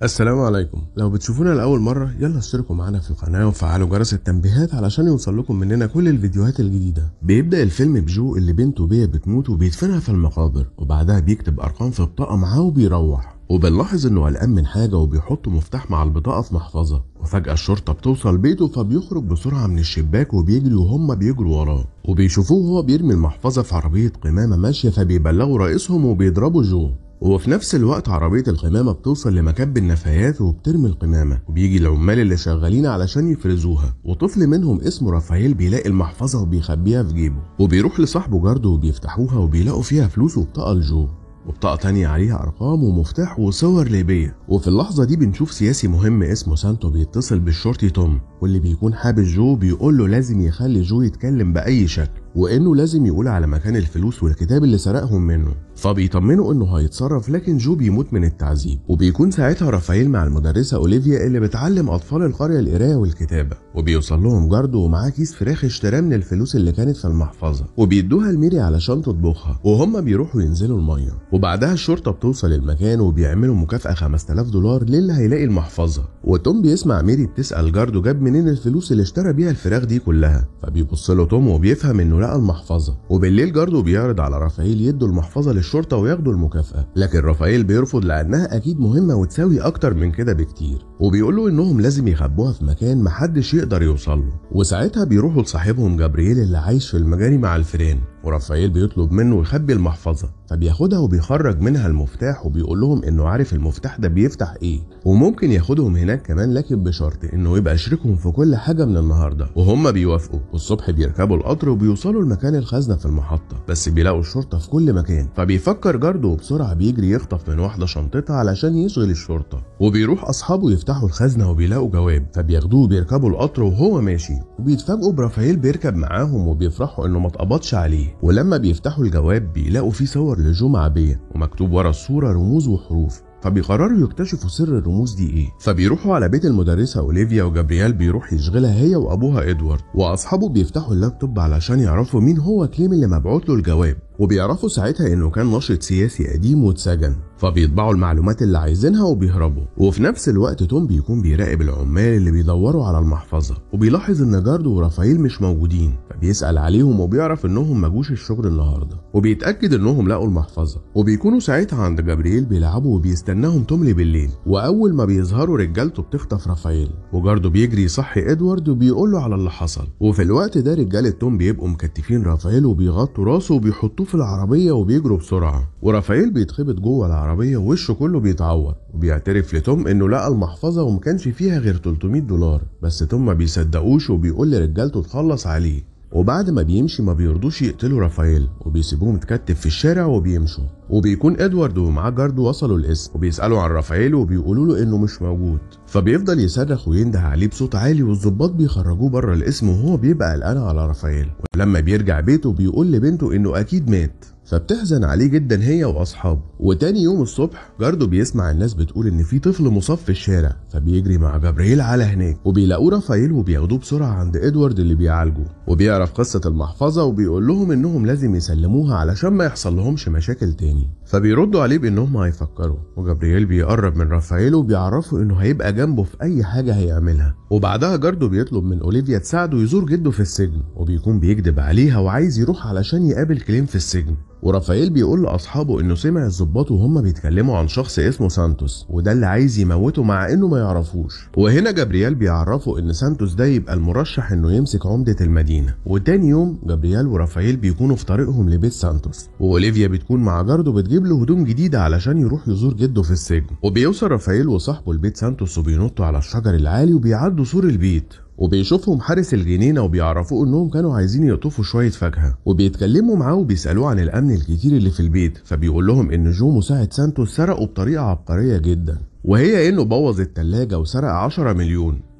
السلام عليكم لو بتشوفونا لأول مرة يلا اشتركوا معانا في القناة وفعلوا جرس التنبيهات علشان يوصل لكم مننا كل الفيديوهات الجديدة بيبدأ الفيلم بجو اللي بنته بيا بتموت وبيدفنها في المقابر وبعدها بيكتب أرقام في بطاقة معاه وبيروح وبنلاحظ انه قلقان من حاجة وبيحط مفتاح مع البطاقة في محفظة وفجأة الشرطة بتوصل بيته فبيخرج بسرعة من الشباك وبيجري وهم بيجروا وراه وبيشوفوه وهو بيرمي المحفظة في عربية قمامة ماشية فبيبلغوا رئيسهم وبيضربوا جو وفي نفس الوقت عربية القمامة بتوصل لمكب النفايات وبترمي القمامة وبيجي العمال اللي شغالين علشان يفرزوها وطفل منهم اسمه رافائيل بيلاقي المحفظة وبيخبيها في جيبه وبيروح لصاحبه جارده وبيفتحوها وبيلاقوا فيها فلوس وبطاقة لجو وبطاقة تانية عليها أرقام ومفتاح وصور ليبية وفي اللحظة دي بنشوف سياسي مهم اسمه سانتو بيتصل بالشرطي توم واللي بيكون حابس جو بيقول له لازم يخلي جو يتكلم بأي شكل وانه لازم يقول على مكان الفلوس والكتاب اللي سرقهم منه فبيطمنوا انه هيتصرف لكن جو بيموت من التعذيب وبيكون ساعتها رافائيل مع المدرسه اوليفيا اللي بتعلم اطفال القريه القرايه والكتابه وبيوصل لهم جارده ومعاه كيس فراخ اشتراه من الفلوس اللي كانت في المحفظه وبيدوها لميري علشان تطبخها وهم بيروحوا ينزلوا الميه وبعدها الشرطه بتوصل المكان وبيعملوا مكافاه 5000 دولار للي هيلاقي المحفظه وتوم بيسمع ميري بتسال جارده جاب منين الفلوس اللي اشترى بيها الفراخ دي كلها فبيبص له توم وبيفهم انه لقى المحفظه وبالليل جارده بيعرض على رافائيل يدوا المحفظه للشرطه وياخدوا المكافاه لكن رافائيل بيرفض لانها اكيد مهمه وتساوي اكتر من كده بكتير وبيقول له انهم لازم يخبوها في مكان محدش يقدر يوصل له وساعتها بيروحوا لصاحبهم جابرييل اللي عايش في المجاري مع الفيران ورافائيل بيطلب منه يخبي المحفظة فبياخدها وبيخرج منها المفتاح وبيقول لهم انه عارف المفتاح ده بيفتح ايه وممكن ياخدهم هناك كمان لكن بشرط انه يبقى شريكهم في كل حاجة من النهاردة وهم بيوافقوا والصبح بيركبوا القطر وبيوصلوا لمكان الخزنة في المحطة بس بيلاقوا الشرطة في كل مكان فبيفكر جارده وبسرعة بيجري يخطف من واحدة شنطتها علشان يشغل الشرطة وبيروح اصحابه يفتحوا الخزنة وبيلاقوا جواب فبياخدوه وبيركبوا القطر وهو ماشي وبيتفاجئوا برافائيل بيركب معاهم وبيفرحوا انه ما اتقبضش عليه ولما بيفتحوا الجواب بيلاقوا فيه صور لجو معبية ومكتوب ورا الصورة رموز وحروف فبيقرروا يكتشفوا سر الرموز دي ايه فبيروحوا على بيت المدرسة اوليفيا وجابرييل بيروح يشغلها هي وابوها ادوارد واصحابه بيفتحوا اللابتوب علشان يعرفوا مين هو كليم اللي مبعوت له الجواب وبيعرفوا ساعتها انه كان ناشط سياسي قديم واتسجن فبيطبعوا المعلومات اللي عايزينها وبيهربوا وفي نفس الوقت توم بيكون بيراقب العمال اللي بيدوروا على المحفظة وبيلاحظ ان جاردو ورافائيل مش موجودين فبيسأل عليهم وبيعرف انهم ما جوش الشغل النهارده وبيتأكد انهم لقوا المحفظة وبيكونوا ساعتها عند جابرييل بيلعبوا وبيستناهم توم بالليل واول ما بيظهروا رجالته بتخطف رافائيل وجاردو بيجري يصحي ادوارد وبيقول له على اللي حصل وفي الوقت ده رجالة توم بيبقوا مكتفين رافائيل وبيغطوا راسه وبيحطوه في العربية وبيجروا بسرعة ورافائيل بيتخبط جوه العربية ووشه كله بيتعور وبيعترف لتوم انه لقى المحفظة ومكانش فيها غير 300 دولار بس توم ما بيصدقوش وبيقول لرجالته تخلص عليه وبعد ما بيمشي ما بيرضوش يقتلوا رافائيل وبيسيبوه متكتف في الشارع وبيمشوا وبيكون ادوارد ومعاه جارد وصلوا الاسم وبيسالوا عن رافائيل وبيقولوا له انه مش موجود فبيفضل يصرخ وينده عليه بصوت عالي والظباط بيخرجوه بره الاسم وهو بيبقى قلقان على رافائيل ولما بيرجع بيته بيقول لبنته انه اكيد مات فبتحزن عليه جدا هي واصحابه وتاني يوم الصبح جاردو بيسمع الناس بتقول ان في طفل مصاب في الشارع فبيجري مع جبريل على هناك وبيلاقوه رافائيل وبياخدوه بسرعه عند ادوارد اللي بيعالجه وبيعرف قصه المحفظه وبيقول لهم انهم لازم يسلموها علشان ما يحصل لهمش مشاكل تاني فبيردوا عليه بانهم هيفكروا وجبريل بيقرب من رافائيل وبيعرفه انه هيبقى جنبه في اي حاجه هيعملها وبعدها جاردو بيطلب من اوليفيا تساعده يزور جده في السجن وبيكون بيكذب عليها وعايز يروح علشان يقابل كليم في السجن ورافائيل بيقول لاصحابه انه سمع الظباط وهم بيتكلموا عن شخص اسمه سانتوس وده اللي عايز يموته مع انه ما يعرفوش وهنا جابرييل بيعرفه ان سانتوس ده يبقى المرشح انه يمسك عمده المدينه وتاني يوم جابرييل ورافائيل بيكونوا في طريقهم لبيت سانتوس واوليفيا بتكون مع جاردو بتجيب له هدوم جديده علشان يروح يزور جده في السجن وبيوصل رافائيل وصاحبه لبيت سانتوس وبينطوا على الشجر العالي وبيعدوا سور البيت وبيشوفهم حارس الجنينة وبيعرفوه انهم كانوا عايزين يقطفوا شوية فاكهة وبيتكلموا معاه وبيسألوه عن الأمن الكتير اللي في البيت فبيقول لهم ان جو مساعد سانتوس سرقه بطريقة عبقرية جدا وهي انه بوظ التلاجة وسرق 10 مليون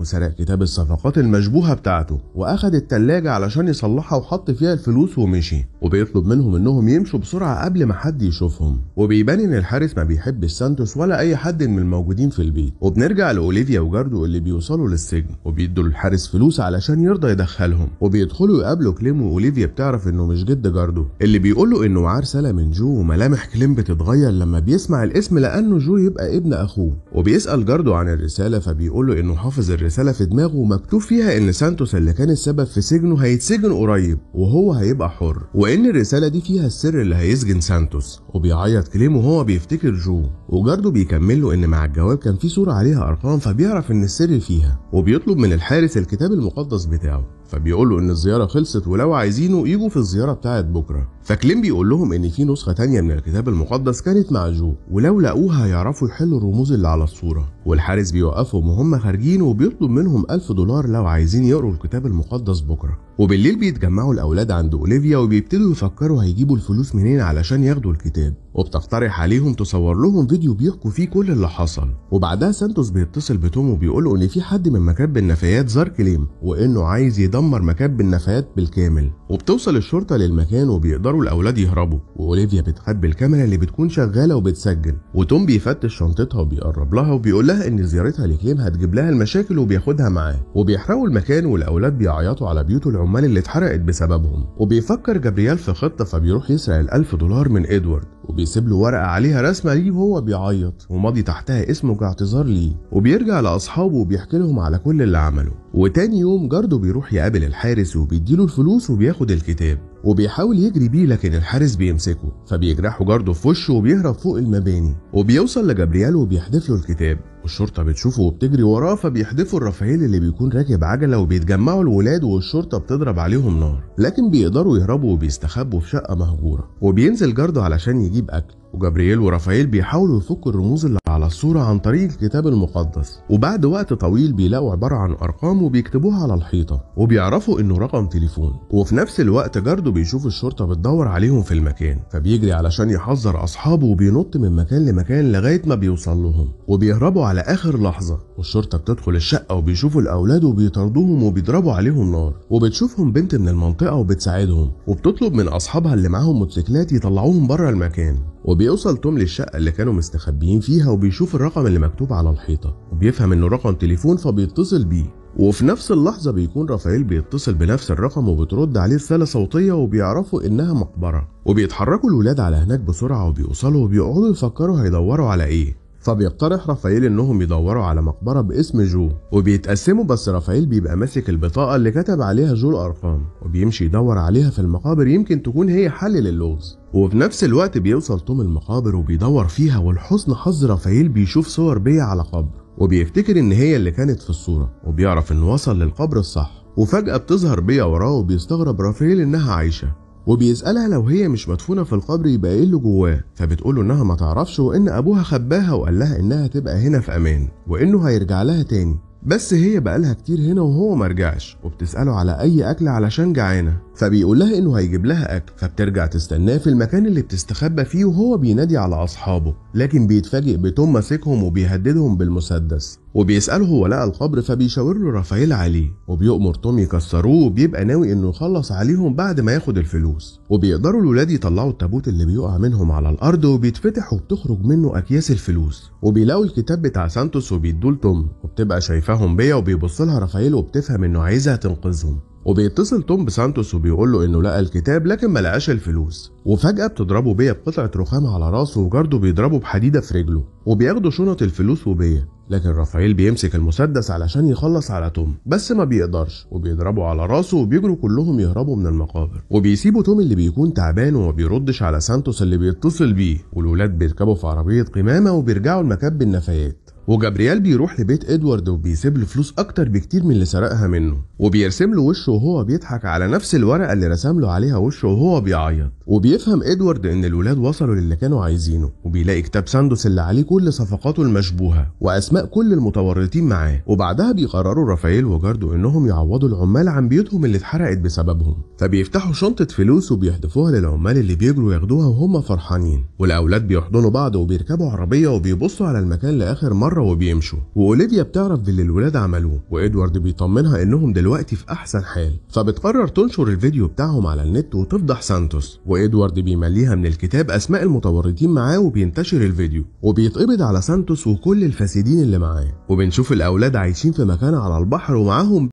وسرق كتاب الصفقات المشبوهة بتاعته وأخد التلاجة علشان يصلحها وحط فيها الفلوس ومشي وبيطلب منهم إنهم يمشوا بسرعة قبل ما حد يشوفهم وبيبان إن الحارس ما بيحبش سانتوس ولا أي حد من الموجودين في البيت وبنرجع لأوليفيا وجاردو اللي بيوصلوا للسجن وبيدوا للحارس فلوس علشان يرضى يدخلهم وبيدخلوا يقابلوا كليم وأوليفيا بتعرف إنه مش جد جاردو اللي بيقول له إنه معاه رسالة من جو وملامح كليم بتتغير لما بيسمع الاسم لأنه جو يبقى ابن أخوه وبيسأل جاردو عن الرسالة فبيقول له إنه حافظ الرسالة في دماغه ومكتوب فيها إن سانتوس اللي كان السبب في سجنه هيتسجن قريب وهو هيبقى حر وإن الرسالة دي فيها السر اللي هيسجن سانتوس وبيعيط كليم وهو بيفتكر جو وجاردو بيكمل له إن مع الجواب كان في صورة عليها أرقام فبيعرف إن السر فيها وبيطلب من الحارس الكتاب المقدس بتاعه فبيقول له ان الزياره خلصت ولو عايزينه يجوا في الزياره بتاعت بكره فكليم بيقول لهم ان في نسخه تانية من الكتاب المقدس كانت مع جو ولو لقوها هيعرفوا يحلوا الرموز اللي على الصوره والحارس بيوقفهم وهم خارجين وبيطلب منهم ألف دولار لو عايزين يقروا الكتاب المقدس بكره وبالليل بيتجمعوا الاولاد عند اوليفيا وبيبتدوا يفكروا هيجيبوا الفلوس منين علشان ياخدوا الكتاب وبتقترح عليهم تصور لهم فيديو بيحكوا فيه كل اللي حصل وبعدها سانتوس بيتصل بتوم وبيقول له ان في حد من مكاتب النفايات زار كليم وانه عايز يدمر مكاتب النفايات بالكامل وبتوصل الشرطه للمكان وبيقدروا الاولاد يهربوا واوليفيا بتخبي الكاميرا اللي بتكون شغاله وبتسجل وتوم بيفتش شنطتها وبيقرب لها وبيقول لها ان زيارتها لكليم هتجيب لها المشاكل وبياخدها معاه وبيحرقوا المكان والاولاد بيعيطوا على بيوت العمال اللي اتحرقت بسببهم وبيفكر جابرييل في خطه فبيروح يسرق الألف دولار من ادوارد وبيسيب له ورقه عليها رسمه ليه وهو بيعيط وماضي تحتها اسمه كاعتذار ليه وبيرجع لاصحابه وبيحكي لهم على كل اللي عمله وتاني يوم جاردو بيروح يقابل الحارس وبيديله الفلوس وبياخد الكتاب وبيحاول يجري بيه لكن الحارس بيمسكه فبيجرحه جاردو في وشه وبيهرب فوق المباني وبيوصل لجابرييل وبيحدف له الكتاب والشرطة بتشوفه وبتجري وراه فبيحدفوا الرافائيل اللي بيكون راكب عجلة وبيتجمعوا الولاد والشرطة بتضرب عليهم نار لكن بيقدروا يهربوا وبيستخبوا في شقة مهجورة وبينزل جاردو علشان يجيب أكل وجابرييل ورافائيل بيحاولوا يفكوا الرموز اللي على الصورة عن طريق الكتاب المقدس وبعد وقت طويل بيلاقوا عبارة عن أرقام وبيكتبوها على الحيطة وبيعرفوا إنه رقم تليفون وفي نفس الوقت جاردو بيشوف الشرطة بتدور عليهم في المكان فبيجري علشان يحذر أصحابه وبينط من مكان لمكان لغاية ما بيوصل لهم وبيهربوا على آخر لحظة والشرطة بتدخل الشقة وبيشوفوا الأولاد وبيطاردوهم وبيضربوا عليهم نار وبتشوفهم بنت من المنطقة وبتساعدهم وبتطلب من أصحابها اللي معاهم موتوسيكلات يطلعوهم بره المكان وبيوصل توم للشقة اللي كانوا مستخبيين فيها وبيشوف الرقم اللي مكتوب على الحيطة وبيفهم انه رقم تليفون فبيتصل بيه وفي نفس اللحظة بيكون رافائيل بيتصل بنفس الرقم وبترد عليه رسالة صوتية وبيعرفوا إنها مقبرة وبيتحركوا الولاد على هناك بسرعة وبيوصلوا وبيقعدوا يفكروا هيدوروا على إيه فبيقترح رافائيل انهم يدوروا على مقبره باسم جو وبيتقسموا بس رافائيل بيبقى ماسك البطاقه اللي كتب عليها جو الارقام وبيمشي يدور عليها في المقابر يمكن تكون هي حل للغز وفي نفس الوقت بيوصل توم المقابر وبيدور فيها ولحسن حظ رافائيل بيشوف صور بيا على قبر وبيفتكر ان هي اللي كانت في الصوره وبيعرف انه وصل للقبر الصح وفجاه بتظهر بيا وراه وبيستغرب رافائيل انها عايشه وبيسألها لو هي مش مدفونة في القبر يبقى ايه اللي جواه فبتقوله انها ما تعرفش وان ابوها خباها وقال لها انها تبقى هنا في امان وانه هيرجع لها تاني بس هي بقالها كتير هنا وهو مرجعش وبتسأله على أي أكل علشان جعانة فبيقول لها إنه هيجيب لها أكل فبترجع تستناه في المكان اللي بتستخبى فيه وهو بينادي على أصحابه لكن بيتفاجئ بتوم ماسكهم وبيهددهم بالمسدس وبيسأله هو لقى القبر فبيشاور له رافائيل عليه وبيأمر توم يكسروه وبيبقى ناوي إنه يخلص عليهم بعد ما ياخد الفلوس وبيقدروا الولاد يطلعوا التابوت اللي بيقع منهم على الأرض وبيتفتح وبتخرج منه أكياس الفلوس وبيلاقوا الكتاب بتاع سانتوس وبيدوه لتوم وبتبقى شايفاهم بيا وبيبص لها رافائيل وبتفهم إنه عايزها تنقذهم وبيتصل توم بسانتوس وبيقول له انه لقى الكتاب لكن ما لقاش الفلوس وفجأة بتضربه بيا بقطعة رخام على راسه وجارده بيضربه بحديدة في رجله وبياخدوا شنط الفلوس وبيا لكن رافائيل بيمسك المسدس علشان يخلص على توم بس ما بيقدرش وبيضربوا على راسه وبيجروا كلهم يهربوا من المقابر وبيسيبوا توم اللي بيكون تعبان وما بيردش على سانتوس اللي بيتصل بيه والولاد بيركبوا في عربية قمامة وبيرجعوا لمكب النفايات وجابرييل بيروح لبيت ادوارد وبيسيب له فلوس اكتر بكتير من اللي سرقها منه وبيرسم له وشه وهو بيضحك على نفس الورقه اللي رسم له عليها وشه وهو بيعيط وبيفهم ادوارد ان الولاد وصلوا للي كانوا عايزينه وبيلاقي كتاب ساندوس اللي عليه كل صفقاته المشبوهه واسماء كل المتورطين معاه وبعدها بيقرروا رافائيل وجاردو انهم يعوضوا العمال عن بيوتهم اللي اتحرقت بسببهم فبيفتحوا شنطه فلوس وبيحدفوها للعمال اللي بيجروا ياخدوها وهم فرحانين والاولاد بيحضنوا بعض وبيركبوا عربيه وبيبصوا على المكان لاخر مره بره وبيمشوا واوليفيا بتعرف باللي الولاد عملوه وادوارد بيطمنها انهم دلوقتي في احسن حال فبتقرر تنشر الفيديو بتاعهم على النت وتفضح سانتوس وادوارد بيمليها من الكتاب اسماء المتورطين معاه وبينتشر الفيديو وبيتقبض على سانتوس وكل الفاسدين اللي معاه وبنشوف الاولاد عايشين في مكان على البحر ومعاهم